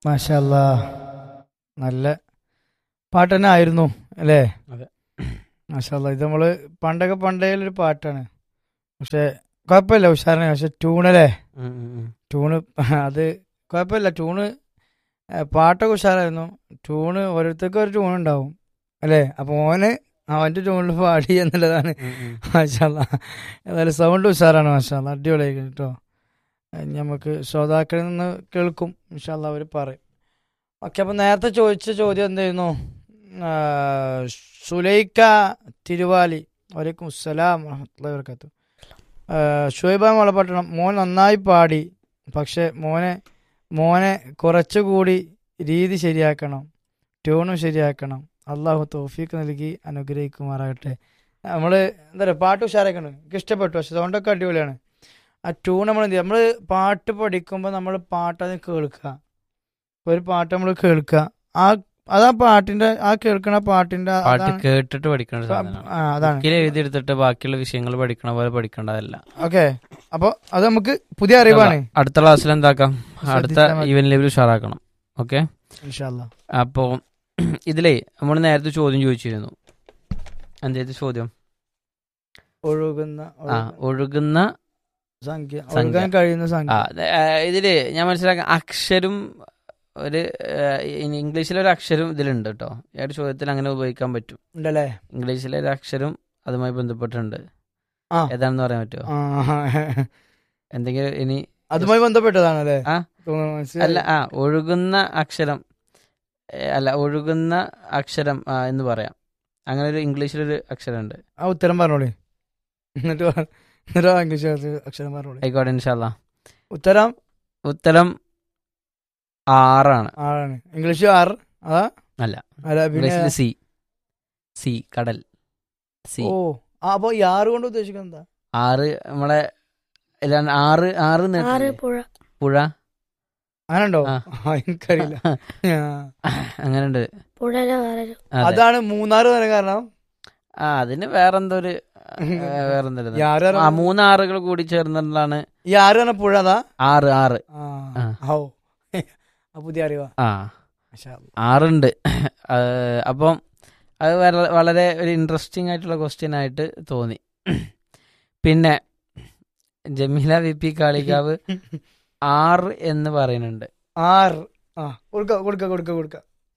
മാഷല്ല നല്ല പാട്ട് തന്നെ ആയിരുന്നു അല്ലേ അതെ. മാഷല്ല ഇത് നമ്മള് പണ്ടൊക്കെ പണ്ടേ ഒരു പാട്ടാണ് പക്ഷെ കുഴപ്പമില്ല ഉഷാറാണ് പക്ഷെ ട്യൂണല്ലേ ഉം, ഉം, ഉം. ട്യൂണ് അത് കുഴപ്പമില്ല ട്യൂണ് ഏ, പാട്ടൊക്കെ ഉഷാറായിരുന്നു ട്യൂണ് ഓരോരുത്തർക്കും ഒരു ട്യൂൺ ഉണ്ടാവും അല്ലേ അപ്പൊ ഓന് അവന്റെ ട്യൂണിൽ പാടി എന്നുള്ളതാണ് ഉം, ഉം. മാഷല്ല ഏതായാലും സൗണ്ട് ഉഷാറാണ് മാഷല്ല അടിപൊളിയായി കേട്ടോ ഇനി നമുക്ക് ശ്രോതാക്കളിൽ നിന്ന് കേൾക്കും ഇൻഷാല്ല അവർ പറയും ഓക്കെ അപ്പം നേരത്തെ ചോദിച്ച ചോദ്യം എന്തായിരുന്നു ആ, സുലൈക്ക തിരുവാലി വലൈക്കും അസ്സലാം വറഹ്മത്തുള്ളാഹി വബറകാതുഹു ഷുഹൈബ മുളപട്ടണം മോൻ നന്നായി പാടി പക്ഷെ മോനെ മോനെ കുറച്ചുകൂടി രീതി ശരിയാക്കണം ട്യൂണും ശരിയാക്കണം അള്ളാഹു തോഫീക്ക് നൽകി അനുഗ്രഹിക്കുമാറാകട്ടെ നമ്മള് എന്താ പറയുക പാട്ട് ഉഷാറാക്കണം എനിക്ക് ഇഷ്ടപ്പെട്ടു പക്ഷെ സൗണ്ടൊക്കെ അടിപൊളിയാണ് ആ ട്യൂൺ നമ്മൾ എന്ത് നമ്മൾ പാട്ട് പഠിക്കുമ്പോൾ നമ്മൾ പാട്ട് അത് കേൾക്കുക ഒരു പാട്ട് നമ്മൾ കേൾക്കുക ആ അതാ പാട്ടിന്റെ ആ കേൾക്കണ പാട്ടിന്റെ പാട്ട് അതാണ് കേട്ടിട്ട് പഠിക്കേണ്ട സാധനമാണ് ആ അതാണ് ബുക്കിൽ എഴുതിയെടുത്തിട്ട് ബാക്കിയുള്ള വിഷയങ്ങൾ പഠിക്കണ പോലെ പഠിക്കേണ്ടതല്ല ഓക്കെ അപ്പൊ അത് നമുക്ക് പുതിയ അറിവാണ് അടുത്ത ക്ലാസ്സിൽ എന്താക്കാം അടുത്ത ശ്രദ്ധിച്ചാൽ മതി. ഈവൻ ലെവൽ ഉഷാറാക്കണം ഓക്കെ ഇൻഷാല്ലാ അപ്പോൾ ഇതിലേ നമ്മൾ നേരത്തെ ചോദ്യം ചോദിച്ചിരുന്നു എന്തായത് ചോദ്യം ഒഴുകുന്ന ആ ഒഴുകുന്ന ഒഴുകുന്ന സംഖ്യ സംഖ്യ. ഒഴുകാൻ കഴിയുന്ന ആ സംഖ്യ ത- ആ, ഇതില് ഞാൻ മനസ്സിലാക്കാം അക്ഷരം ഒരു ആ, ഇനി ഇംഗ്ലീഷിലെ ഒരു അക്ഷരം ഇതിലുണ്ട് കേട്ടോ ഈ ഒരു ചോദ്യത്തിൽ അങ്ങനെ ഉപയോഗിക്കാൻ പറ്റും ഉണ്ടല്ലേ ഇംഗ്ലീഷിലെ ഒരു അക്ഷരം അതുമായി ബന്ധപ്പെട്ടിട്ടുണ്ട് ആ. ഏതാണെന്ന് പറയാൻ പറ്റുമോ ആ എന്തെങ്കിലും ഇനി അതുമായി ബന്ധപ്പെട്ടതാണല്ലേ ആ. തോന്നുന്നു, മനസ്സിലായി. അല്ല ആ ഒഴുകുന്ന അക്ഷരം ഏ, അല്ല ഒഴുകുന്ന അക്ഷരം ആ, എന്ന് പറയാം അങ്ങനെ ഒരു ഇംഗ്ലീഷിലൊരു അക്ഷരമുണ്ട് ആ ഉത്തരം പറഞ്ഞോളി എന്നിട്ട് പറ- എന്നിട്ട് ആ ഇംഗ്ലീഷ് അക്ഷരം പറഞ്ഞോളി ആയിക്കോട്ടെ ഇൻഷാല്ല ഉത്തരം ഉത്തരം ആറാണ് ആറാണ് ഇംഗ്ലീഷ് ആറ് അതാ അല്ല അല്ല പിന്നെ ഇംഗ്ലീഷിൽ സി സി കടൽ സി ഓ ആ അപ്പൊ ഈ ആറ് കൊണ്ട് ഉദ്ദേശിക്കുന്നത് എന്താ ആറ് നമ്മളെ എല്ലാം ആറ് ആറ് ആറ് നേരത്തെ പുഴ പുഴ അങ്ങനെ ഉണ്ടോ ആ. എനിക്കറിയില്ല ആ. അങ്ങനെ ഉണ്ട് പുഴയിലെ വേറൊരു അതാണ് മൂന്നാറ് തന്നെ കാരണം ആ അതിന് വേറെന്തോ ഒരു ആ, വേറെന്തോ ഒരു ഇത്. ഈ ആറ് ആ പറഞ്ഞ- മൂന്നാറുകൾ കൂടി ചേർന്നിട്ടുള്ളതാണ് ഈ ആറ് പറഞ്ഞ പുഴ അതാ ആറ് ആറ് ആ ആ. ഓ ആ പുതിയ അറിവാ ആ മാഷാ അല്ലാ. ആറുണ്ട് ആ, അപ്പം അത് വളരെ വളരെ ഒരു ഇൻട്രസ്റ്റിംഗ് ആയിട്ടുള്ള ക്വസ്റ്റ്യൻ ആയിട്ട് തോന്നി പിന്നെ ജമീല വി പി കാളികാവ് ആറ് എന്ന് പറയുന്നുണ്ട് ആറ് ആ കൊടുക്ക കൊടുക്ക കൊടുക്ക കൊടുക്ക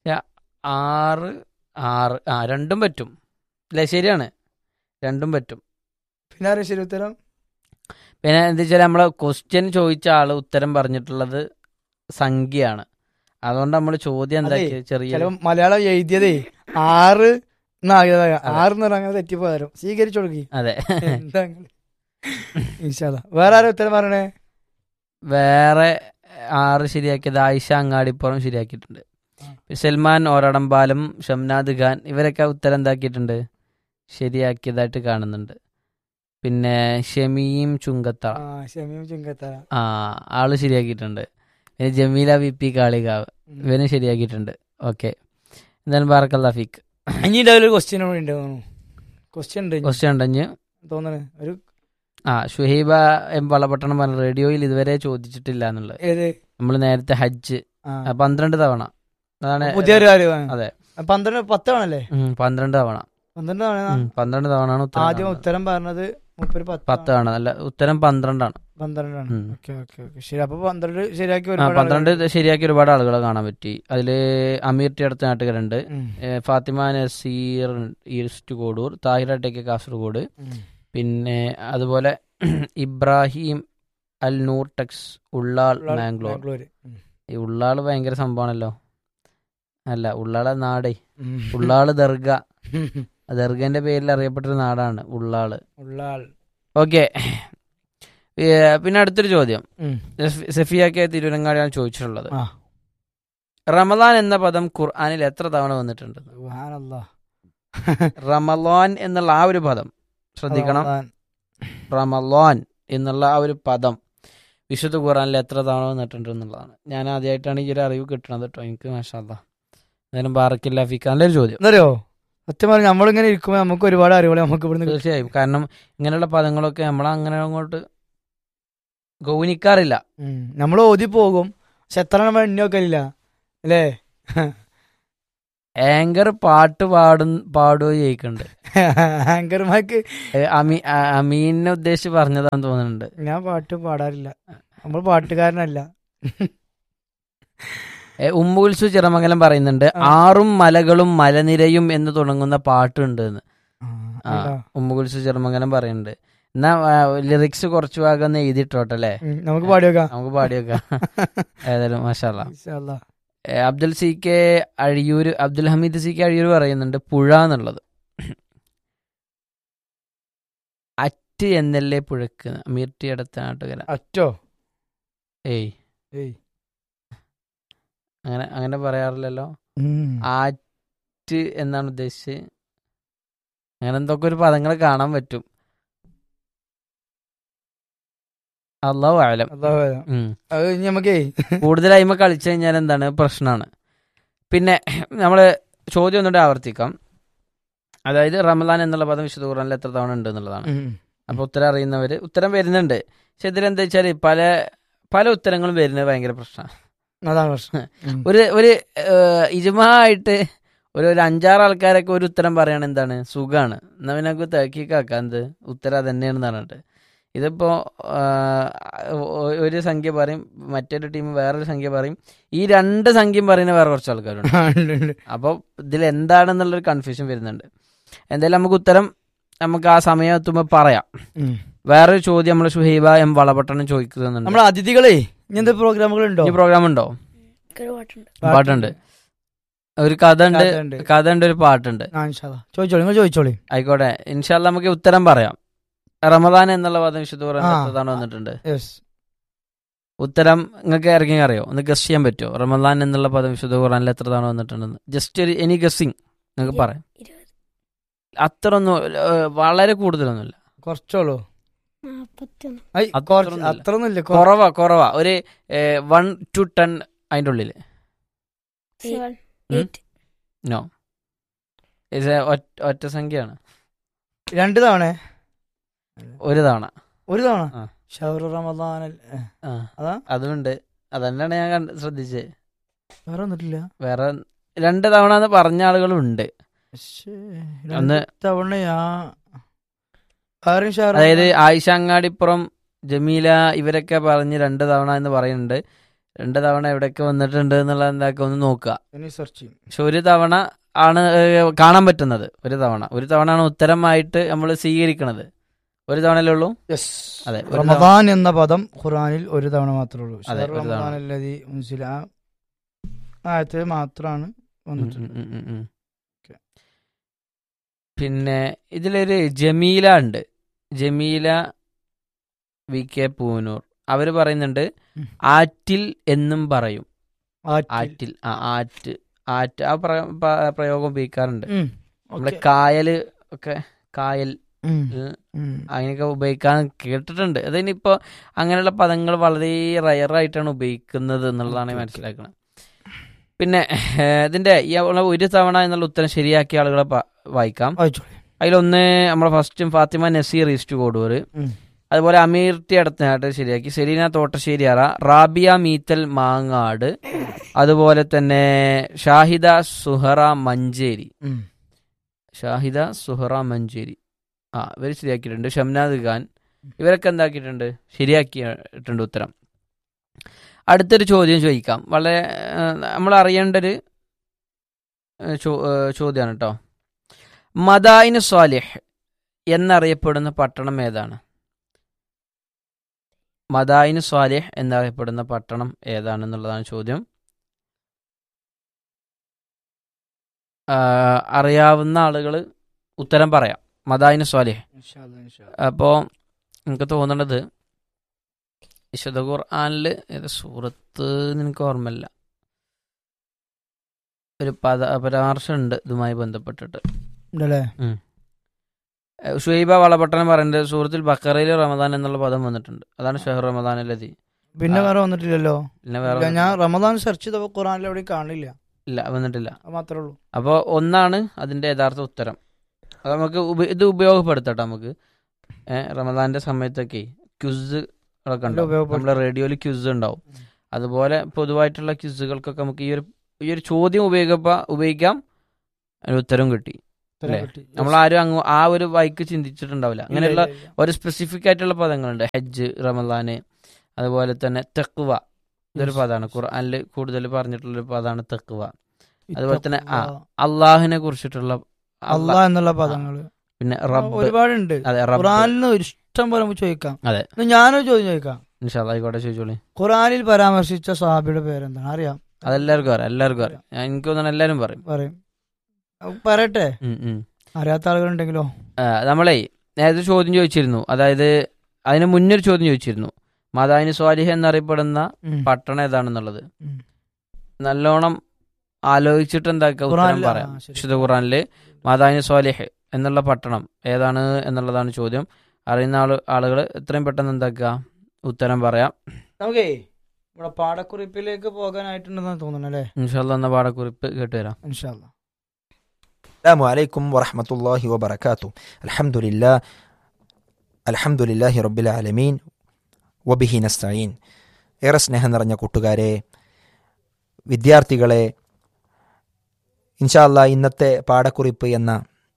ആറ് ആറ് ആ രണ്ടും പറ്റും അല്ലേ ശരിയാണ് രണ്ടും പറ്റും പിന്നെ ആരും ശരി ഉത്തരം പിന്നെ എന്താ വെച്ചാൽ നമ്മളെ ക്വസ്റ്റ്യൻ ചോദിച്ച ആള് ഉത്തരം പറഞ്ഞിട്ടുള്ളത് സംഖ്യയാണ് അതുകൊണ്ട് നമ്മൾ ചോദ്യം എന്താക്കി ചെറിയ ചില മലയാളം എഴുതിയതേ ആറ് എന്നാകിയതാ ആറ് എന്ന് പറഞ്ഞാൽ തെറ്റിപ്പോയാലും സ്വീകരിച്ചു കൊടുക്കി അതെ എന്താ ഇങ്ങള്? ഇൻഷാല്ലാ. വേറെ ആരും ഉത്തരം പറയണേ വേറെ ആറ് ശരിയാക്കിയത് ആയിഷ അങ്ങാടിപ്പുറം ശരിയാക്കിയിട്ടുണ്ട് ആ. സൽമാൻ ഓരടമ്പാലും ഷംനാദ് ഖാൻ ഇവരൊക്കെ ഉത്തരം എന്താക്കിയിട്ടുണ്ട് ശരിയാക്കിയതായിട്ട് കാണുന്നുണ്ട് പിന്നെ ഷമീം ചുങ്കത്തറ ആ ഷമീം ചുങ്കത്തറ ആ ആള് ശരിയാക്കിയിട്ടുണ്ട് പിന്നെ ജമീല വി പി കാളികാവ് ഉം. ഇവനും ശരിയാക്കിയിട്ടുണ്ട് ഓക്കെ എന്തായാലും ബാറക്കല്ല ഫീക്ക് ഇനി ഉണ്ടാവില്ല ഒരു ക്വസ്റ്റ്യൻ കൂടി ഉണ്ട് തോന്നുന്നു ക്വസ്റ്റ്യൻ ഉണ്ട് ഇനി. ക്വസ്റ്റ്യൻ ഉണ്ടെഞ്ഞ് തോന്നണേ ഒരു ആ ഷുഹൈബ എം വളപട്ടണം പറഞ്ഞ റേഡിയോയിൽ ഇതുവരെ ചോദിച്ചിട്ടില്ല എന്നുള്ളത് ഏത് നമ്മൾ നേരത്തെ ഹജ്ജ് ആ. ആ, പന്ത്രണ്ട് തവണ അതാണ് പുതിയൊരു കാര്യമാണ് അതെ. പന്ത്രണ്ട് പത്താണല്ലേ ഉം, പന്ത്രണ്ട് തവണ പന്ത്രണ്ട് തവണ ഉം, പന്ത്രണ്ട് തവണയാണ് ഉത്തരം ആദ്യം കാണുന്നത്. ഉത്തരം പറഞ്ഞത് മുപ്പത് പത്ത് പത്ത് തവണ അല്ല ഉത്തരം പന്ത്രണ്ടാണ് പന്ത്രണ്ടാണ് ഉം. ഓക്കെ ഓക്കെ ഓക്കെ ശരി അപ്പൊ പന്ത്രണ്ട് ശരിയാക്കി ആ ഒരുപാട് പന്ത്രണ്ട് ആളുകൾ- ശരിയാക്കി ഒരുപാട് ആളുകളെ കാണാൻ പറ്റി അതില് അമീർ ടി അടുത്ത നാട്ടുകാരുണ്ട് ഉം. ഏ, ഫാത്തിമ നസീർ ഈസ്റ്റ് കോഡൂർ താഹിര ടെക്ക് കാസർഗോഡ് ഉം. പിന്നെ അതുപോലെ ഇബ്രാഹിം അൽ നൂർ ടെക്സ് ഉള്ളാൾ ഉള്ളാൾ മാംഗ്ലൂർ ബാംഗ്ലൂര് ഉം. ഈ ഉള്ളാള് ഭയങ്കര സംഭവമാണല്ലോ അല്ല ഉള്ളാളെ നാടേ ഉം. ഉള്ളാള് ദർഗ ആ ദർഗന്റെ പേരിൽ അറിയപ്പെട്ടൊരു നാടാണ് ഉള്ളാള് ഉള്ള ആൾ ഓക്കെ പിന്നെ അടുത്തൊരു ചോദ്യം ഉം. സഫി- സഫിയാക്കെ തിരുവനങ്ങാടിയാണ് ചോദിച്ചിട്ടുള്ളത് ആ. റമലാൻ എന്ന പദം ഖുർആനിൽ എത്ര തവണ വന്നിട്ടുണ്ട് സുബ്ഹാനല്ലാ. റമലാൻ എന്നുള്ള ആ ഒരു പദം ശ്രദ്ധിക്കണം റമദാൻ. റമലാൻ എന്നുള്ള ആ ഒരു പദം വിശുദ്ധ ഖുർആനിൽ എത്ര തവണ വന്നിട്ടുണ്ട് എന്നുള്ളതാണ് ഞാൻ ആദ്യമായിട്ടാണ് ഈ ഒരു അറിവ് കിട്ടുന്നത് കേട്ടോ എനിക്ക് മാഷാല്ല എന്തായാലും ബാറക്കില്ല ഫിക്ക നല്ലൊരു ചോദ്യം എന്തറിയോ സത്യം പറഞ്ഞാൽ നമ്മളിങ്ങനെ ഇരിക്കുമ്പോൾ നമുക്ക് ഒരുപാട് അറിവുകൾ നമുക്ക് ഇവിടുന്ന് കിട്ടും. തീർച്ചയായും കാരണം ഇങ്ങനെയുള്ള പദങ്ങളൊക്കെ നമ്മൾ അങ്ങനെ അങ്ങോട്ട് ഗൗനിക്കാറില്ല ഉം. നമ്മൾ ഓതി പോകും പക്ഷെ എത്ര നമ്മൾ എണ്ണി വെക്കലില്ല അല്ലേ ആങ്കർ പാട്ട് പാടും പാടുകയോ ചോദിക്കുന്നുണ്ട് ആങ്കർമാർക്ക് ഏ, അമീ ആ- അമീനെ ഉദ്ദേശിച്ച് പറഞ്ഞതാന്ന് തോന്നുന്നുണ്ട് ഞാൻ പാട്ട് പാടാറില്ല നമ്മൾ പാട്ടുകാരനല്ല ഏ, ഉമ്മുൽസു ചിറമംഗലം പറയുന്നുണ്ട് ആ. ആറും മലകളും മലനിരയും എന്ന് തുടങ്ങുന്ന പാട്ടുണ്ട് എന്ന് ആ, ആ അതാ. ഉമ്മുകുൽസു ചെറുമംഗലം പറയുന്നുണ്ട് എന്നാ ലിറിക്സ് കുറച്ച് ഭാഗം ഒന്ന് എഴുതിട്ടോട്ടെ അല്ലേ ഉം, നമുക്ക് പാടി വെക്കാം നമുക്ക് പാടിയൊക്കെ ഏതായാലും മാഷാല്ല ഇൻഷാ അല്ലാ. Abdul C K Azhiyur Abdul Hameed C K Azhiyur പറയുന്നുണ്ട് പുഴ എന്നുള്ളത് അറ്റ് എന്നല്ലേ പുഴക്ക് അമീർ ടി അടുത്ത നാട്ടുകര അറ്റോ ഏയ് ഏയ് അങ്ങനെ അങ്ങനെ പറയാറില്ലല്ലോ ഉം. ആറ്റ് എന്നാണ് ഉദ്ദേശിച്ചത് അങ്ങനെ എന്തൊക്കെ ഒരു പദങ്ങൾ കാണാൻ പറ്റും അള്ളാഹു ആലം അല്ലാഹു അലം. ഉം. അത് ഇനി നമുക്കേ കൂടുതലായ്മ കളിച്ചു കഴിഞ്ഞാൽ എന്താണ് പ്രശ്നമാണ് പിന്നെ നമ്മൾ ചോദ്യം ഒന്നുകൂടെ ആവർത്തിക്കാം അതായത് റമദാൻ എന്നുള്ള പദം വിശുദ്ധ ഖുർആനിൽ എത്ര തവണ ഉണ്ട് എന്നുള്ളതാണ് ഉം. അപ്പൊ ഉത്തരം അറിയുന്നവര് ഉത്തരം വരുന്നുണ്ട് പക്ഷെ ഇതിലെന്താ വെച്ചാൽ പല പല ഉത്തരങ്ങളും വരുന്നത് ഭയങ്കര പ്രശ്നമാണ് അതാണ് പ്രശ്നം ഉം. ഒരു ഒരു ഏഹ്, ഇജ്മായിട്ട് ഒരു ഒരു അഞ്ചാറ് ആൾക്കാരൊക്കെ ഒരു ഉത്തരം പറയണ എന്താണ് സുഖാണ് എന്നാ പിന്നെ നമുക്ക് തേക്കിക്കാക്കാം എന്ത് ഉത്തരം അത് തന്നെയാണെന്ന് പറഞ്ഞിട്ട് ഇതിപ്പോ ആഹ്, ഒ- ഒരു സംഖ്യ പറയും മറ്റൊരു ടീം വേറൊരു സംഖ്യ പറയും ഈ രണ്ട് സംഖ്യയും പറയുന്ന വേറെ കുറച്ച് ആൾക്കാരുണ്ട് ആ, ഉണ്ട്, ഉണ്ട്. അപ്പോൾ ഇതിൽ എന്താണെന്നുള്ളൊരു കൺഫ്യൂഷൻ വരുന്നുണ്ട് എന്തായാലും നമുക്ക് ഉത്തരം നമുക്ക് ആ സമയം എത്തുമ്പോൾ പറയാം ഉം. വേറൊരു ചോദ്യം നമ്മൾ ഷുഹൈബ എം വളപട്ടണം ചോദിക്കുന്നുണ്ട് നമ്മളെ അതിഥികളെ ഇനി എന്ത് പ്രോഗ്രാമുകൾ ഉണ്ടോ ഈ പ്രോഗ്രാം ഉണ്ടോ ഒരു പാട്ടുണ്ട് പാട്ടുണ്ട് ഒരു കഥ ഉണ്ട് കഥയുണ്ട്. കഥ ഉണ്ട് ഒരു പാട്ടുണ്ട് ആ, ഇൻഷാ അല്ലാ. ചോദിച്ചോളി നിങ്ങൾ ചോദിച്ചോളി ആയിക്കോട്ടെ ഇൻഷാല്ല നമുക്ക് ഉത്തരം പറയാം റമദാൻ എന്നുള്ള പദം വിശുദ്ധ ആ. ഖുർആൻ വന്നിട്ടുണ്ട് യെസ് ഉത്തരം നിങ്ങൾക്ക് ഇറങ്ങി അറിയോ ഒന്ന് ഗസ് ചെയ്യാൻ പറ്റുമോ റമദാൻ എന്നുള്ള പദം വിശുദ്ധ ഖുർആനിൽ എത്ര തവണ വന്നിട്ടുണ്ടെന്ന് ജസ്റ്റ് ഒരു എനി ഗസ്സിങ് നിങ്ങൾക്ക് പറയാം ഇരുപത് അത്ര ഒന്നും ഏഹ്, വളരെ കൂടുതലൊന്നുമില്ല കുറച്ചോളൂ നാപ്പത്തൊന്ന് ഐ, അത്രയൊന്നുമില്ല. കുറച്ച് അത്രയൊന്നുമില്ല കൊ- കുറവാ കുറവാ ഒരു വൺ ടു ടെൻ അതിൻ്റെ ഉള്ളിൽ സെവൻ ഉം? എയ്റ്റ് നോ ഇത് ഒറ്റ സംഖ്യയാണ് രണ്ട് തവണ ഒരു തവണ ഒരു തവണ ആ. ഷവറു റമദാൻ ആ അതാ അതുണ്ട് അതന്നെയാണ് ഞാൻ കണ്ട് ശ്രദ്ധിച്ചത് വേറെ വന്നിട്ടില്ല വേറെ രണ്ട് തവണ എന്ന് പറഞ്ഞ ആളുകളുണ്ട് ശ്ശേ, ഒന്ന് രണ്ട് തവണയാ ആരും ഷവറു അതായത് ആയിഷ അങ്ങാടിപ്പുറം ജമീല ഇവരൊക്കെ പറഞ്ഞ് രണ്ട് തവണ എന്ന് പറയുന്നുണ്ട് രണ്ട് തവണ എവിടെയൊക്കെ വന്നിട്ടുണ്ട് എന്നുള്ളത് എന്താക്കുക ഒന്ന് നോക്കുക ഇനി സെർച്ച് ചെയ്യും പക്ഷെ ഒരു തവണ ആണ് ഏഹ്, കാണാൻ പറ്റുന്നത് ഒരു തവണ ഒരു തവണയാണ് ഉത്തരമായിട്ട് നമ്മൾ സ്വീകരിക്കണത് ഒരു തവണയല്ലേ ഉള്ളൂ യെസ് അതെ ഒരു തവണ റമദാൻ എന്ന പദം ഖുറാനിൽ ഒരു തവണ മാത്രമേ ഉള്ളൂ അതെ, ഷഹർ ഒരു തവണ. റമദാൻ അല്ലതി മുൻസില ആയത്തിൽ മാത്രമാണ് ഉം, വന്നിട്ടുള്ളത് ഉം, ഉം, ഉം. ഓക്കേ. പിന്നെ ഇതിലൊരു ജമീല ഉണ്ട് ജമീല വി കെ പൂനൂർ അവര് പറയുന്നുണ്ട് ഉം. ആറ്റിൽ എന്നും പറയും ആറ്റിൽ. ആറ്റിൽ ആ ആറ്റ് ആറ്റ് ആ പ്ര- പ- പ്രയോഗം ഉപയോഗിക്കാറുണ്ട് ഉം, നമ്മളെ ഓക്കേ. കായല് ഒക്കെ കായൽ ഉം, ഏഹ്, ഉം. അങ്ങനെയൊക്കെ ഉപയോഗിക്കാൻ കേട്ടിട്ടുണ്ട് അതിനിപ്പോ അങ്ങനെയുള്ള പദങ്ങൾ വളരെ റയറായിട്ടാണ് ഉപയോഗിക്കുന്നത് എന്നുള്ളതാണ് ഓക്കേ, ഓക്കേ. മനസ്സിലാക്കുന്നത് പിന്നെ ഏഹ്, ഇതിന്റെ ഈ ഉള്ള ഒരു തവണ എന്നുള്ള ഉത്തരം ശരിയാക്കിയ ആളുകളെ പ- വായിക്കാം വായിച്ചോളി. അതിലൊന്ന് നമ്മളെ ഫസ്റ്റും ഫാത്തിമ നസീർ ഈസ്റ്റ് കോഡൂർ ഉം. അതുപോലെ അമീർ ടി അടുത്തനായിട്ട് ശരിയാക്കി സെലീന തോട്ടശ്ശേരിയറ റാബിയ മീത്തൽ മാങ്ങാട് അതുപോലെ തന്നെ ഷാഹിദ സുഹറ മഞ്ചേരി ഉം. ഷാഹിദ സുഹറ മഞ്ചേരി ആ ഇവർ ശരിയാക്കിയിട്ടുണ്ട് ഷംനാദ് ഖാൻ ഇവരൊക്കെ എന്താക്കിയിട്ടുണ്ട് ശരിയാക്കിയിട്ടുണ്ട് ഉത്തരം അടുത്തൊരു ചോദ്യം ചോദിക്കാം വളരെ നമ്മൾ അറിയേണ്ട ഒരു ചോദ്യമാണ് കേട്ടോ മദായിന് സ്വാലിഹ് എന്നറിയപ്പെടുന്ന പട്ടണം ഏതാണ് മദായിന് സ്വാലിഹ് എന്നറിയപ്പെടുന്ന പട്ടണം ഏതാണെന്നുള്ളതാണ് ചോദ്യം ആ, അറിയാവുന്ന ആളുകൾ ഉത്തരം പറയാം മദായിന് സ്വാലിഹ് ഇൻഷാ അല്ലാ, ഇൻഷാ അല്ലാ. അപ്പോൾ എനിക്ക് തോന്നുന്നത് വിശുദ്ധ ഖുർആനിൽ ഏത് സൂറത്ത് എനിക്ക് ഓർമ്മയില്ല ഒരു പദ പരാമർശമുണ്ട് ഇതുമായി ബന്ധപ്പെട്ടിട്ട് ഉണ്ടല്ലേ ഏഹ് ഷുഹൈബ വളപട്ടണം പറയുന്നത് സൂറത്തിൽ ബക്കറയിൽ റമദാൻ എന്നുള്ള പദം വന്നിട്ടുണ്ട് അതാണ് ഷെഹർ റമദാൻ അല്ലതി പിന്നെ ആ. വേറെ വന്നിട്ടില്ലല്ലോ പിന്നെ ഇല്ല, വേറെ ഞാൻ റമദാൻ സെർച്ച് ചെയ്തപ്പോ ഖുറാനിൽ എവിടെയും കാണില്ല ഇല്ല വന്നിട്ടില്ല അത് മാത്രമേ ഉള്ളൂ അപ്പോൾ ഒന്നാണ് അതിന്റെ യഥാർത്ഥ ഉത്തരം അത് നമുക്ക് ഉപ- ഇത് ഉപയോഗപ്പെടുത്തട്ടെ നമുക്ക് ഏഹ് റമദാന്റെ സമയത്തൊക്കെ ക്യുസ് ഒക്കെ നല്ല ഉണ്ടാവും ഉപയോഗപ്പെടുത്തും. നമ്മുടെ റേഡിയോയിൽ ക്യുസ് ഉണ്ടാവും ഉം. അതുപോലെ പൊതുവായിട്ടുള്ള ക്യുസുകൾക്കൊക്കെ നമുക്ക് ഈ ഒരു ഈ ഒരു ചോദ്യം ഉപയോഗിക്കപ്പ ഉപയോഗിക്കാം ഒരു ഉത്തരം കിട്ടി അല്ലേ? നമ്മൾ ആരും അങ്ങ് ആ ഒരു വൈക്ക് ചിന്തിച്ചിട്ടുണ്ടാവില്ല അങ്ങനെയുള്ള ഒരു സ്പെസിഫിക് ആയിട്ടുള്ള പദങ്ങളുണ്ട് ഹജ്ജ് റമദാന് അതുപോലെ തന്നെ തെക്കുവ ഇതൊരു പദമാണ് ഖുർആനിൽ കൂടുതൽ പറഞ്ഞിട്ടുള്ള ഒരു പദമാണ് തെക്കുവ അതുപോലെ തന്നെ ആ അള്ളാഹിനെ കുറിച്ചിട്ടുള്ള അള്ളാ- അള്ളാഹ് എന്നുള്ള പദങ്ങള് പിന്നെ റബ്ബ് ഒരുപാടുണ്ട് അതെ റബ്ബ് ഖുറാനിൽ ഒരു ഇഷ്ടം പോലെ നമുക്ക് ചോദിക്കാം അതെ. ഇന്ന് ഞാനൊരു ചോദ്യം ചോദിക്കാം ഇൻഷാല്ലാ ആയിക്കോട്ടെ ചോദിച്ചോളി ഖുറാനിൽ പരാമർശിച്ച സ്വഹാബിയുടെ പേരെന്താണ് അറിയാം അതെല്ലാവർക്കും അറിയാം എല്ലാവർക്കും അറിയാം ഞാൻ എനിക്ക് തോന്നുന്നു എല്ലാവരും പറയും പറയും അപ്പൊ പറയട്ടെ ഉം, ഉം. അറിയാത്ത ആളുകളുണ്ടെങ്കിലോ ആ, നമ്മളെ നേരത്തെ ചോദ്യം ചോദിച്ചിരുന്നു അതായത് അതിന് മുന്നൊരു ചോദ്യം ചോദിച്ചിരുന്നു മാതാവിന് സ്വാലിഹ എന്നറിയപ്പെടുന്ന ഉം. പട്ടണം ഏതാണെന്നുള്ളത് ഉം. നല്ലോണം ആലോചിച്ചിട്ട് എന്താക്കുക ഉത്തരം ഖുറാനില് പറയാം ആ, ശരി. വിശുദ്ധ ഖുറാനില് മാതാവിന് സ്വാലിഹ് എന്നുള്ള പട്ടണം ഏതാണ് എന്നുള്ളതാണ് ചോദ്യം അറിയുന്ന ആള് ആളുകൾ എത്രയും പെട്ടെന്ന് എന്താക്കുക ഉത്തരം പറയാം നമുക്കേ ഇവിടെ പാടക്കുറിപ്പിലേക്ക് പോകാനായിട്ടുണ്ടെന്ന് തോന്നുന്നു അല്ലേ ഇൻഷാല്ല എന്ന പാടക്കുറിപ്പ് കേട്ടുവരാം ഇൻഷാല്ല السلام عليكم ورحمة الله وبركاته الحمد لله الحمد لله رب العالمين وبه نستعين ഏറെ സ്നേഹം നിറഞ്ഞ കൂട്ടുകാരെ വിദ്യാർത്ഥികളെ ഇൻഷാല്ല ഇന്നത്തെ പാഠക്കുറിപ്പ് എന്ന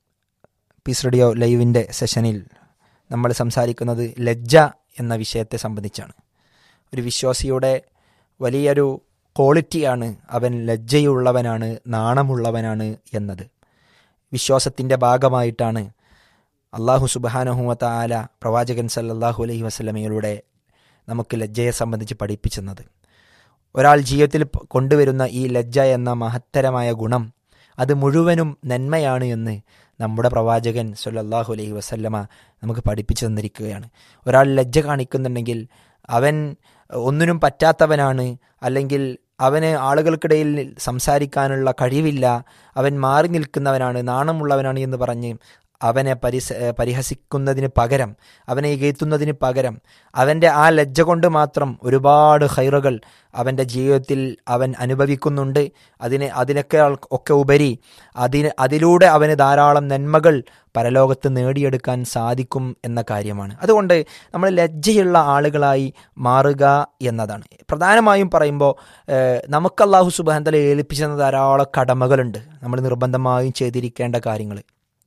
പീസ് റേഡിയോ ലൈവിൻ്റെ സെഷനിൽ നമ്മൾ സംസാരിക്കുന്നത് ലജ്ജ എന്ന വിഷയത്തെ സംബന്ധിച്ചാണ് ഒരു വിശ്വാസിയുടെ വലിയൊരു ക്വാളിറ്റിയാണ് അവൻ ലജ്ജയുള്ളവനാണ് നാണമുള്ളവനാണ് എന്നത് വിശ്വാസത്തിൻ്റെ ഭാഗമായിട്ടാണ് അള്ളാഹു സുബാനഹുമത്ത ആല പ്രവാചകൻ സല്ലല്ലാഹു അലൈഹി വസ്ലമയിലൂടെ നമുക്ക് ലജ്ജയെ സംബന്ധിച്ച് പഠിപ്പിച്ചെന്നത് ഒരാൾ ജീവിതത്തിൽ പ- കൊണ്ടുവരുന്ന ഈ ലജ്ജ എന്ന മഹത്തരമായ ഗുണം അത് മുഴുവനും നന്മയാണ് എന്ന് നമ്മുടെ പ്രവാചകൻ സല്ലല്ലാഹു അലൈഹി വസല്ലമ നമുക്ക് പഠിപ്പിച്ചു തന്നിരിക്കുകയാണ് ഒരാൾ ലജ്ജ കാണിക്കുന്നുണ്ടെങ്കിൽ അവൻ ഒന്നിനും പറ്റാത്തവനാണ് അല്ലെങ്കിൽ അവന് ആളുകൾക്കിടയിൽ സംസാരിക്കാനുള്ള കഴിവില്ല അവൻ മാറി നിൽക്കുന്നവനാണ് നാണമുള്ളവനാണ് എന്ന് പറഞ്ഞ് അവനെ പരിസ പരിഹസിക്കുന്നതിന് പകരം അവനെ ഇകയത്തുന്നതിന് പകരം അവൻ്റെ ആ ലജ്ജ കൊണ്ട് മാത്രം ഒരുപാട് ഹൈറുകൾ അവൻ്റെ ജീവിതത്തിൽ അവൻ അനുഭവിക്കുന്നുണ്ട് അതിന് അതിനൊക്കെ ഒക്കെ ഉപരി അതിന് അതിലൂടെ അവന് ധാരാളം നന്മകൾ പരലോകത്ത് നേടിയെടുക്കാൻ സാധിക്കും എന്ന കാര്യമാണ് അതുകൊണ്ട് നമ്മൾ ലജ്ജയുള്ള ആളുകളായി മാറുക എന്നതാണ് പ്രധാനമായും പറയുമ്പോൾ ഏഹ്, നമുക്ക് അള്ളാഹു സുബാന്തല ഏൽപ്പിച്ചെന്ന ധാരാളം കടമകളുണ്ട് നമ്മൾ നിർബന്ധമായും ചെയ്തിരിക്കേണ്ട കാര്യങ്ങൾ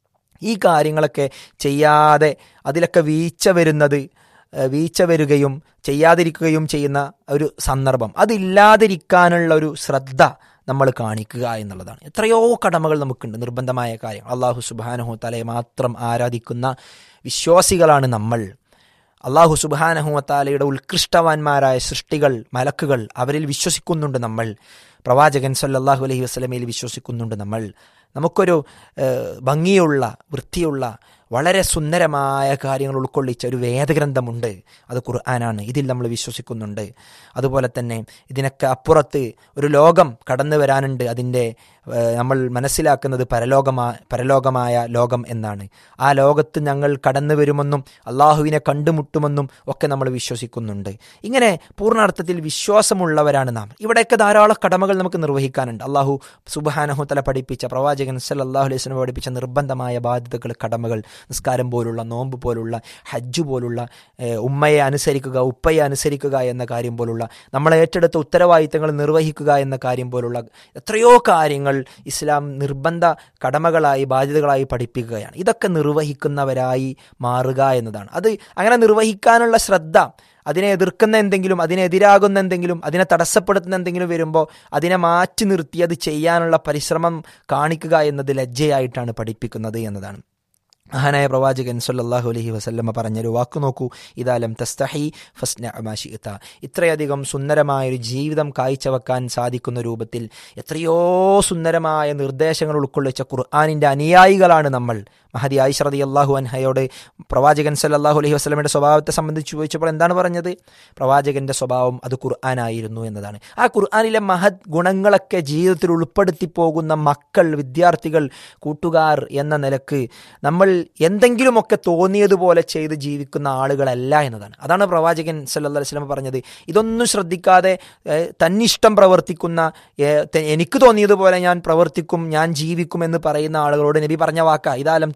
ഈ കാര്യങ്ങളൊക്കെ ചെയ്യാതെ അതിലൊക്കെ വീഴ്ച വരുന്നത് ഏഹ്, വീഴ്ച വരികയും ചെയ്യാതിരിക്കുകയും ചെയ്യുന്ന ഒരു സന്ദർഭം അതില്ലാതിരിക്കാനുള്ള ഒരു ശ്രദ്ധ നമ്മൾ കാണിക്കുക എന്നുള്ളതാണ് എത്രയോ കടമകൾ നമുക്കുണ്ട് നിർബന്ധമായ കാര്യം അള്ളാഹു സുബാനഹു തലയെ മാത്രം ആരാധിക്കുന്ന വിശ്വാസികളാണ് നമ്മൾ അള്ളാഹു സുബാനഹുവത്താലയുടെ ഉത്കൃഷ്ടവാന്മാരായ സൃഷ്ടികൾ മലക്കുകൾ അവരിൽ വിശ്വസിക്കുന്നുണ്ട് നമ്മൾ പ്രവാചകൻ സല്ലല്ലാഹു അലൈഹി വസ്ലമയിൽ വിശ്വസിക്കുന്നുണ്ട് നമ്മൾ നമുക്കൊരു ഏഹ്, ഭംഗിയുള്ള വൃത്തിയുള്ള വളരെ സുന്ദരമായ കാര്യങ്ങൾ ഉൾക്കൊള്ളിച്ച ഒരു വേദഗ്രന്ഥമുണ്ട് അത് ഖുർആനാണ് ഇതിൽ നമ്മൾ വിശ്വസിക്കുന്നുണ്ട് അതുപോലെ തന്നെ ഇതിനൊക്കെ അപ്പുറത്ത് ഒരു ലോകം കടന്നു വരാനുണ്ട് അതിൻ്റെ ഏഹ്, നമ്മൾ മനസ്സിലാക്കുന്നത് പരലോകമാ പരലോകമായ ലോകം എന്നാണ് ആ ലോകത്ത് ഞങ്ങൾ കടന്നു വരുമെന്നും അള്ളാഹുവിനെ കണ്ടുമുട്ടുമെന്നും ഒക്കെ നമ്മൾ വിശ്വസിക്കുന്നുണ്ട് ഇങ്ങനെ പൂർണ്ണാർത്ഥത്തിൽ വിശ്വാസമുള്ളവരാണ് നാം ഇവിടെയൊക്കെ ധാരാളം കടമകൾ നമുക്ക് നിർവഹിക്കാനുണ്ട് അള്ളാഹു സുബാനഹു തല പഠിപ്പിച്ച പ്രവാചകൻ സല്ലല്ലാഹു അലൈഹി വസല്ലം പഠിപ്പിച്ച നിർബന്ധമായ ബാധ്യതകൾ കടമകൾ നിസ്കാരം പോലുള്ള നോമ്പ് പോലുള്ള ഹജ്ജ് പോലുള്ള ഏഹ്, ഉമ്മയെ അനുസരിക്കുക ഉപ്പയെ അനുസരിക്കുക എന്ന കാര്യം പോലുള്ള നമ്മൾ ഏറ്റെടുത്ത ഉത്തരവാദിത്തങ്ങൾ നിർവഹിക്കുക എന്ന കാര്യം പോലുള്ള എത്രയോ കാര്യങ്ങൾ ഇസ്ലാം നിർബന്ധ കടമകളായി ബാധ്യതകളായി പഠിപ്പിക്കുകയാണ് ഇതൊക്കെ നിർവഹിക്കുന്നവരായി മാറുക എന്നതാണ് അത് അങ്ങനെ നിർവഹിക്കാനുള്ള ശ്രദ്ധ അതിനെ എതിർക്കുന്ന എന്തെങ്കിലും അതിനെതിരാകുന്ന എന്തെങ്കിലും അതിനെ തടസ്സപ്പെടുത്തുന്ന എന്തെങ്കിലും വരുമ്പോൾ അതിനെ മാറ്റി നിർത്തി അത് ചെയ്യാനുള്ള പരിശ്രമം കാണിക്കുക എന്നത് ലജ്ജയായിട്ടാണ് പഠിപ്പിക്കുന്നത് എന്നതാണ് മഹാനായ പ്രവാചകൻ സല്ലല്ലാഹു അലൈഹി വസല്ലമ പറഞ്ഞൊരു വാക്ക് നോക്കൂ ഇതാലം തസ്തഹി ഫസ്ന അമാഷിത്ത ഇത്രയധികം സുന്ദരമായ ഒരു ജീവിതം കാഴ്ചവെക്കാൻ സാധിക്കുന്ന രൂപത്തിൽ എത്രയോ സുന്ദരമായ നിർദ്ദേശങ്ങൾ ഉൾക്കൊള്ളിച്ച ഖുർആാനിൻ്റെ അനുയായികളാണ് നമ്മൾ മഹദി ആയിഷ റതി അള്ളാഹു അൻഹയോട് പ്രവാചകൻ സല്ലല്ലാഹു അലൈഹി വസല്ലമയുടെ സ്വഭാവത്തെ സംബന്ധിച്ച് ചോദിച്ചപ്പോൾ എന്താണ് പറഞ്ഞത് പ്രവാചകന്റെ സ്വഭാവം അത് ഖുർആനായിരുന്നു എന്നതാണ് ആ ഖുർആാനിലെ മഹത് ഗുണങ്ങളൊക്കെ ജീവിതത്തിൽ ഉൾപ്പെടുത്തി പോകുന്ന മക്കൾ വിദ്യാർത്ഥികൾ കൂട്ടുകാർ എന്ന നിലക്ക് നമ്മൾ എന്തെങ്കിലുമൊക്കെ തോന്നിയതുപോലെ ചെയ്ത് ജീവിക്കുന്ന ആളുകളല്ല എന്നതാണ് അതാണ് പ്രവാചകൻ സല്ലല്ലാഹു അലൈഹി വസല്ലം പറഞ്ഞത് ഇതൊന്നും ശ്രദ്ധിക്കാതെ ഏഹ്, തന്നിഷ്ടം പ്രവർത്തിക്കുന്ന ഏഹ്, തെ- എനിക്ക് തോന്നിയതുപോലെ ഞാൻ പ്രവർത്തിക്കും ഞാൻ ജീവിക്കും എന്ന് പറയുന്ന ആളുകളോട് നബി പറഞ്ഞ വാക്ക ഇതാലം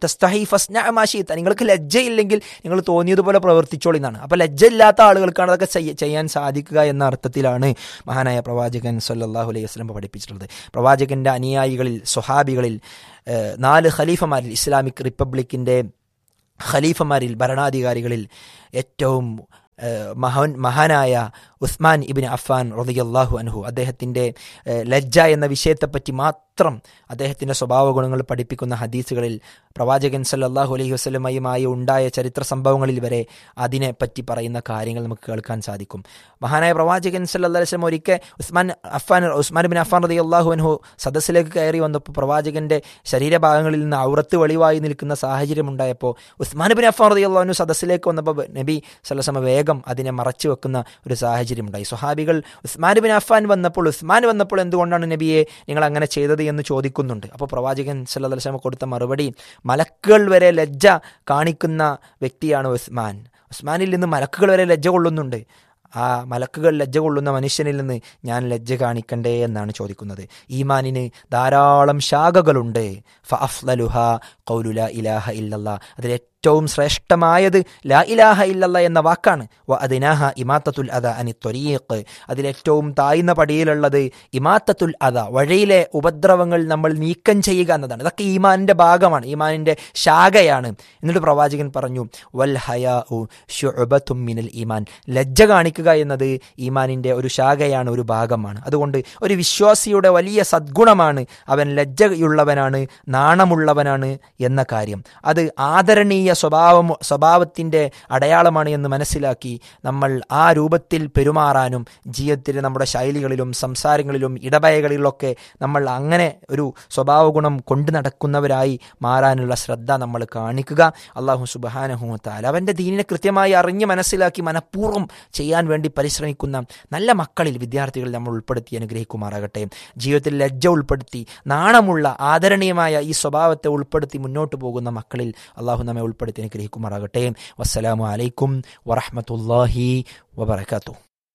തസ്തഹി ഫസ്ന മാഷീത്ത നിങ്ങൾക്ക് ലജ്ജയില്ലെങ്കിൽ നിങ്ങൾ തോന്നിയതുപോലെ പ്രവർത്തിച്ചോളി എന്നാണ് അപ്പോൾ ലജ്ജ ഇല്ലാത്ത ആളുകൾക്കാണ് അതൊക്കെ ചെയ്യ- ചെയ്യാൻ സാധിക്കുക എന്ന അർത്ഥത്തിലാണ് മഹാനായ പ്രവാചകൻ സല്ലല്ലാഹു അലൈഹി വസല്ലം പഠിപ്പിച്ചിട്ടുള്ളത് പ്രവാചകന്റെ അനുയായികളിൽ സ്വഹാബികളിൽ ഏഹ്, നാല് ഖലീഫമാരിൽ ഇസ്ലാമിക് റിപ്പബ്ലിക്കിന്റെ ഖലീഫമാരിൽ ഭരണാധികാരികളിൽ ഏറ്റവും ഏഹ്, മഹാൻ മഹാനായ ഉസ്മാൻ ഇബിൻ അഫാൻ റളിയല്ലാഹു അൻഹു അദ്ദേഹത്തിൻ്റെ ഏഹ്, ലജ്ജ എന്ന വിഷയത്തെപ്പറ്റി മാത്രം അദ്ദേഹത്തിൻ്റെ സ്വഭാവ ഗുണങ്ങൾ പഠിപ്പിക്കുന്ന ഹദീസുകളിൽ പ്രവാചകൻ സല്ലല്ലാഹു അലൈഹി വസല്ലമയുമായി ഉണ്ടായ ചരിത്ര സംഭവങ്ങളിൽ വരെ അതിനെപ്പറ്റി പറയുന്ന കാര്യങ്ങൾ നമുക്ക് കേൾക്കാൻ സാധിക്കും മഹാനായ പ്രവാചകൻ സല്ലല്ലാഹു അലൈഹി വസല്ലം ഒരിക്കൽ Usman Affan Usman bin Affan റളിയല്ലാഹു അൻഹു സദസ്സിലേക്ക് കയറി വന്നപ്പോൾ പ്രവാചകന്റെ ശരീരഭാഗങ്ങളിൽ നിന്ന് ഔറത്ത് വെളിവായി നിൽക്കുന്ന സാഹചര്യം ഉണ്ടായപ്പോൾ ഉസ്മാൻ ബിൻ അഫാൻ റളിയല്ലാഹു അൻഹു സദസ്സിലേക്ക് വന്നപ്പോൾ നബി സല്ലല്ലാഹു വേഗം അതിനെ മറച്ചു വെക്കുന്ന ഒരു സാഹചര്യം ഉണ്ടായി സ്വഹാബികൾ ഉസ്മാൻ ബിൻ അഫാൻ വന്നപ്പോൾ ഉസ്മാൻ വന്നപ്പോൾ എന്തുകൊണ്ടാണ് നബിയെ നിങ്ങൾ അങ്ങനെ ചെയ്തത് എന്ന് ചോദിക്കുന്നുണ്ട് അപ്പോൾ പ്രവാചകൻ സല്ലല്ലാഹു അലൈഹി വസല്ലം കൊടുത്ത മറുപടി മലക്കുകൾ വരെ ലജ്ജ കാണിക്കുന്ന വ്യക്തിയാണ് ഉസ്മാൻ ഉസ്മാനിൽ നിന്ന് മലക്കുകൾ വരെ ലജ്ജ കൊള്ളുന്നുണ്ട് ആ മലക്കുകൾ ലജ്ജ കൊള്ളുന്ന മനുഷ്യനിൽ നിന്ന് ഞാൻ ലജ്ജ കാണിക്കണ്ടേ എന്നാണ് ചോദിക്കുന്നത് ഈമാനിന് ധാരാളം ശാഖകളുണ്ട് ഫഅഫ്ലലുഹ ഖൗലു ലാ ഇലാഹ ഇല്ലല്ലാ അതിൽ ഏറ്റവും ശ്രേഷ്ഠമായത് ലാ ഇലാഹ ഇല്ലല്ല എന്ന വാക്കാണ് വ അതിനാഹ ഇമാത്തത്തുൽ അദ അനി ത്വരീഖ് അതിലേറ്റവും താഴ്ന്ന പടിയിലുള്ളത് ഇമാത്തത്തുൽ അദ വഴിയിലെ ഉപദ്രവങ്ങൾ നമ്മൾ നീക്കം ചെയ്യുക എന്നതാണ് ഇതൊക്കെ ഈമാനിന്റെ ഭാഗമാണ് ഈമാനിന്റെ ശാഖയാണ് എന്നിട്ട് പ്രവാചകൻ പറഞ്ഞു വൽ ഹയാ ഷുഅബത്തും മിനൽ ഈമാൻ ലജ്ജ കാണിക്കുക എന്നത് ഈമാനിന്റെ ഒരു ശാഖയാണ് ഒരു ഭാഗമാണ് അതുകൊണ്ട് ഒരു വിശ്വാസിയുടെ വലിയ സദ്ഗുണമാണ് അവൻ ലജ്ജയുള്ളവനാണ് നാണമുള്ളവനാണ് എന്ന കാര്യം അത് ആദരണീയ സ്വഭാവം സ്വഭാവത്തിൻ്റെ അടയാളമാണ് എന്ന് മനസ്സിലാക്കി നമ്മൾ ആ രൂപത്തിൽ പെരുമാറാനും ജീവിതത്തിലെ നമ്മുടെ ശൈലികളിലും സംസാരങ്ങളിലും ഇടപഴകളിലൊക്കെ നമ്മൾ അങ്ങനെ ഒരു സ്വഭാവ ഗുണം കൊണ്ടു നടക്കുന്നവരായി മാറാനുള്ള ശ്രദ്ധ നമ്മൾ കാണിക്കുക അള്ളാഹു സുബാനഹുത്താൽ അവൻ്റെ ദീനിനെ കൃത്യമായി അറിഞ്ഞ് മനസ്സിലാക്കി മനഃപൂർവ്വം ചെയ്യാൻ വേണ്ടി പരിശ്രമിക്കുന്ന നല്ല മക്കളിൽ വിദ്യാർത്ഥികൾ നമ്മൾ ഉൾപ്പെടുത്തി അനുഗ്രഹിക്കുമാറാകട്ടെ ജീവിതത്തിൽ ലജ്ജ ഉൾപ്പെടുത്തി നാണമുള്ള ആദരണീയമായ ഈ സ്വഭാവത്തെ ഉൾപ്പെടുത്തി മുന്നോട്ട് പോകുന്ന മക്കളിൽ അള്ളാഹു നമ്മെ ഉൾപ്പെടുത്തി അനുഗ്രഹിക്കുമാറാകട്ടെ വസ്സലാമു അലൈക്കും വറഹമത്തല്ലാഹി വബർക്കാത്തു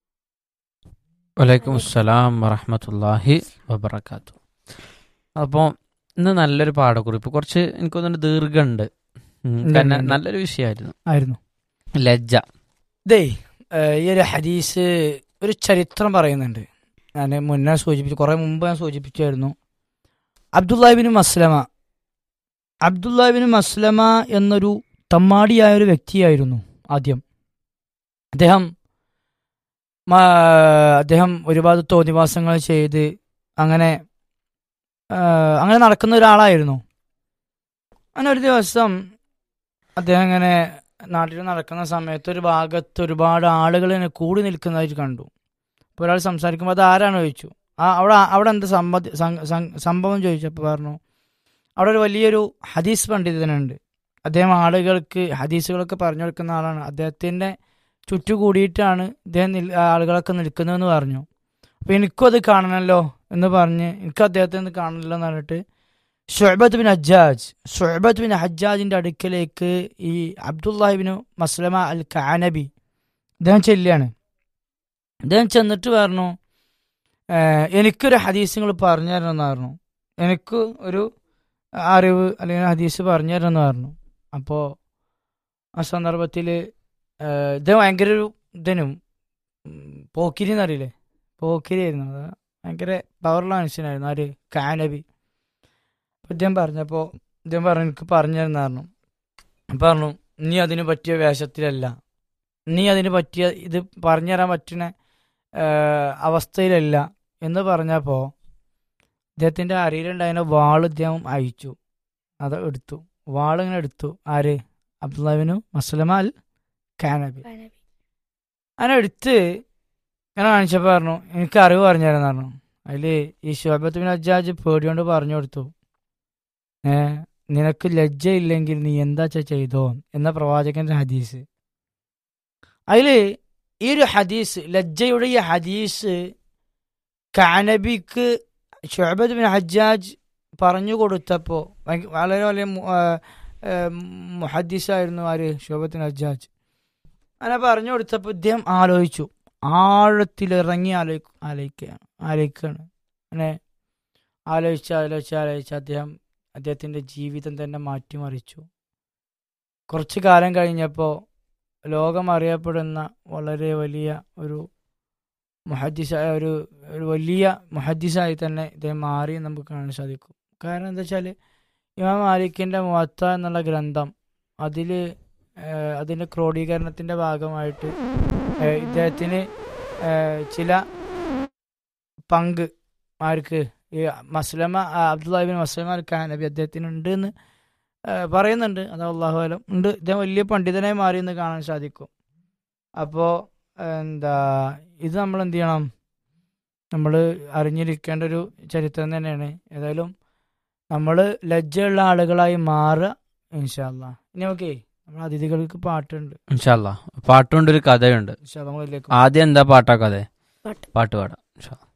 വലൈക്കും അസ്സലാം വറഹമത്തല്ലാഹി വബർക്കാത്തു അപ്പോൾ ഇന്ന് നല്ലൊരു പാഠക്കുറിപ്പ് കുറച്ച് എനിക്ക് തോന്നുന്നു ദീർഘമുണ്ട് ഉം, ഉണ്ട്, കാരണം ഉണ്ട്. നല്ലൊരു വിഷയമായിരുന്നു ആയിരുന്നു ലജ്ജ ഇതേ ഏഹ് ഈ ഒരു ഹദീസ് ഒരു ചരിത്രം പറയുന്നുണ്ട് ഞാൻ മുന്നേ സൂചിപ്പിച്ചു കുറെ മുമ്പ് ഞാൻ സൂചിപ്പിച്ചായിരുന്നു അബ്ദുല്ലാഹിബിൻ മസ്ലമ അബ്ദുല്ലാഹിബിൻ മസ്ലമ എന്നൊരു തമ്മാടിയായ ഒരു വ്യക്തിയായിരുന്നു ആദ്യം അദ്ദേഹം മാ- അദ്ദേഹം ഒരുപാട് തോന്നിവാസങ്ങൾ ചെയ്ത് അങ്ങനെ ഏഹ് അങ്ങനെ നടക്കുന്ന ഒരാളായിരുന്നു അങ്ങനെ ഒരു ദിവസം അദ്ദേഹം ഇങ്ങനെ നാട്ടിൽ നടക്കുന്ന സമയത്ത് ഒരു ഭാഗത്ത് ഒരുപാട് ആളുകൾ ഇങ്ങനെ കൂടി നിൽക്കുന്നതായിട്ട് കണ്ടു അപ്പോൾ ഒരാൾ സംസാരിക്കുമ്പോൾ അത് ആരാണ് ചോദിച്ചു ആ അവിടെ അവിടെ എന്ത് സംബന്ധ സം- സം- സംഭവം ചോദിച്ചപ്പോൾ പറഞ്ഞു അവിടെ ഒരു വലിയൊരു ഹദീസ് പണ്ഡിതനുണ്ട് അദ്ദേഹം ആളുകൾക്ക് ഹദീസുകളൊക്കെ പറഞ്ഞു കൊടുക്കുന്ന ആളാണ് അദ്ദേഹത്തിൻ്റെ ചുറ്റു കൂടിയിട്ടാണ് ഇദ്ദേഹം നിൽ- ആളുകളൊക്കെ നിൽക്കുന്നതെന്ന് പറഞ്ഞു അപ്പോൾ എനിക്കും അത് കാണണമല്ലോ എന്ന് പറഞ്ഞ് എനിക്ക് അദ്ദേഹത്തെ ഒന്ന് കാണണമല്ലോ എന്ന് പറഞ്ഞിട്ട് Shuabat bin Hajjaj Shuabat bin ഹജ്ജാജിന്റെ അടുക്കലേക്ക് ഈ അബ്ദുല്ലാഹിബിന് മസ്ലമ അൽ കാനബി അദ്ദേഹം ചെല്ലുകയാണ് അദ്ദേഹം ചെന്നിട്ട് പറഞ്ഞു "ഏഹ്, എനിക്കൊരു ഹദീസ് നിങ്ങൾ പറഞ്ഞു തരണമെന്ന് പറഞ്ഞു എനിക്ക് ഒരു അറിവ് അല്ലെങ്കിൽ ഹദീസ് പറഞ്ഞു തരണമെന്ന് പറഞ്ഞു അപ്പോൾ ആ സന്ദർഭത്തിൽ ഇത് ഭയങ്കര ഒരു ഇതിനും ഉം, പോക്കിരി എന്നറിയില്ലേ പോക്കിരി ആയിരുന്നു അത് ഭയങ്കര പവറുള്ള മനുഷ്യനായിരുന്നു ആര് കാനബി അപ്പൊ ഇദ്ദേഹം പറഞ്ഞപ്പോൾ ഇദ്ദേഹം പറഞ്ഞു എനിക്ക് പറഞ്ഞു തരുന്ന പറഞ്ഞു പറഞ്ഞു നീ അതിന് പറ്റിയ വേഷത്തിലല്ല നീ അതിന് പറ്റിയ ഇത് പറഞ്ഞു തരാൻ പറ്റുന്ന ഏഹ്, അവസ്ഥയിലല്ല എന്ന് പറഞ്ഞപ്പോൾ ഇദ്ദേഹത്തിൻ്റെ അരിയിലുണ്ടായിരുന്ന വാൾ ഇദ്ദേഹം അയച്ചു അത് എടുത്തു വാൾ ഇങ്ങനെ എടുത്തു ആര് അബ്ദുല്ലാബിനു മസ്ലമ അൽ കാനബി അങ്ങനെ എടുത്ത് ഇങ്ങനെ കാണിച്ചപ്പോൾ പറഞ്ഞു എനിക്ക് അറിവ് പറഞ്ഞു തരാന്ന് പറഞ്ഞു അതിൽ ഈ ഷുഹബത്ത് ബിൻ അജാജ് പേടിയോണ്ട് പറഞ്ഞു കൊടുത്തു ഏ നിനക്ക് ലജ്ജയില്ലെങ്കിൽ നീ എന്താ വെച്ചാ ചെയ്തോ എന്ന പ്രവാചകന്റെ ഹദീസ് അതില് ഈ ഒരു ഹദീസ് ലജ്ജയുടെ ഈ ഹദീസ് കാനബിക്ക് ഷുഹബത്ത് ബിൻ ഹജ്ജാജ് പറഞ്ഞു കൊടുത്തപ്പോ ഭയങ്ക- വളരെ വലിയ മു- ആ, ഏ, മുഹദ്ദീസായിരുന്നു ആര് ഷുഹബത്ത് ബിൻ ഹജ്ജാജ് അങ്ങനെ പറഞ്ഞു കൊടുത്തപ്പോൾ ഇദ്ദേഹം ആലോചിച്ചു ആഴത്തിലിറങ്ങി ആലോചി ആലോചിക്കുകയാണ് ആലോചിക്കുകയാണ് അങ്ങനെ ആലോചിച്ച് ആലോചിച്ച് ആലോചിച്ച് അദ്ദേഹം അദ്ദേഹത്തിൻ്റെ ജീവിതം തന്നെ മാറ്റിമറിച്ചു കുറച്ച് കാലം കഴിഞ്ഞപ്പോൾ ലോകം അറിയപ്പെടുന്ന വളരെ വലിയ ഒരു മുഹദ്ദിസായ ഒരു ഒരു വലിയ മുഹദ്ദിസായി തന്നെ ഇദ്ദേഹം മാറി എന്ന് നമുക്ക് കാണാൻ സാധിക്കും കാരണം എന്താ വെച്ചാൽ ഇമാം മാലിക്കിൻ്റെ മുവത്ത എന്നുള്ള ഗ്രന്ഥം അതിൽ അതിൻ്റെ ക്രോഡീകരണത്തിൻ്റെ ഭാഗമായിട്ട് ഏഹ്, ഇദ്ദേഹത്തിന് ഏഹ്, ചില പങ്ക് ആർക്ക് ഈ മസ്ലമ അബ്ദുല്ലാഹിബിൻ മസ്ലമ അൽ നബി അദ്ദേഹത്തിന് ഉണ്ട് എന്ന് ഏഹ്, പറയുന്നുണ്ട് അത് അള്ളാഹു അലം ഉണ്ട് ഇദ്ദേഹം വലിയ പണ്ഡിതനായി മാറി എന്ന് കാണാൻ സാധിക്കും അപ്പോൾ എന്താ ഇത് നമ്മൾ എന്ത് ചെയ്യണം നമ്മൾ അറിഞ്ഞിരിക്കേണ്ട ഒരു ചരിത്രം തന്നെയാണ് ഏതായാലും നമ്മൾ ലജ്ജയുള്ള ആളുകളായി മാറുക ഇൻഷാല്ല ഇനി ഓക്കെ നമ്മുടെ അതിഥികൾക്ക് പാട്ടുണ്ട് ഇൻഷാല്ല പാട്ടുകൊണ്ട് ഒരു കഥയുണ്ട് ഇൻഷാല്ല നമ്മൾ ഇതിലേക്ക് ആദ്യം എന്താ പാട്ടാ കഥ പാട്ട് പാട്ട് പാടാം ഇൻഷാ അല്ലാ.